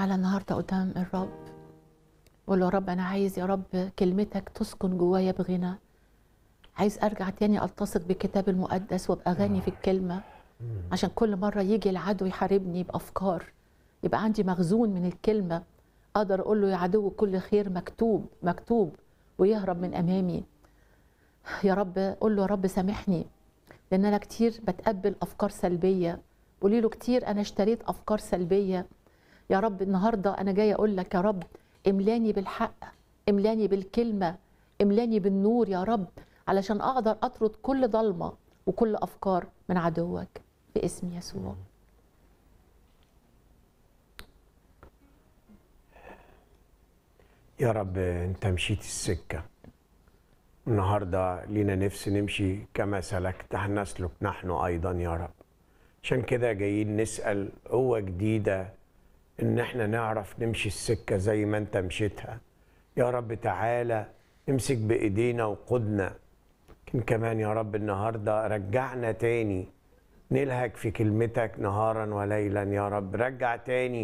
تعالى النهارده قدام الرب قول له يا رب انا عايز يا رب كلمتك تسكن جوايا بغنى عايز ارجع تاني التصق بالكتاب المقدس وابقى غني في الكلمه عشان كل مره يجي العدو يحاربني بافكار يبقى عندي مخزون من الكلمه اقدر اقول له يا عدو كل خير مكتوب مكتوب ويهرب من امامي يا رب قول له يا رب سامحني لان انا كتير بتقبل افكار سلبيه قولي له كتير انا اشتريت افكار سلبيه يا رب النهارده انا جايه اقول لك يا رب املاني بالحق املاني بالكلمه املاني بالنور يا رب علشان اقدر اطرد كل ضلمه وكل افكار من عدوك باسم يسوع يا رب انت مشيت السكه النهارده لينا نفس نمشي كما سلكت نسلك نحن ايضا يا رب عشان كده جايين نسال قوه جديده ان احنا نعرف نمشي السكه زي ما انت مشيتها يا رب تعالى امسك بايدينا وقودنا لكن كمان يا رب النهارده رجعنا تاني نلهج في كلمتك نهارا وليلا يا رب رجع تاني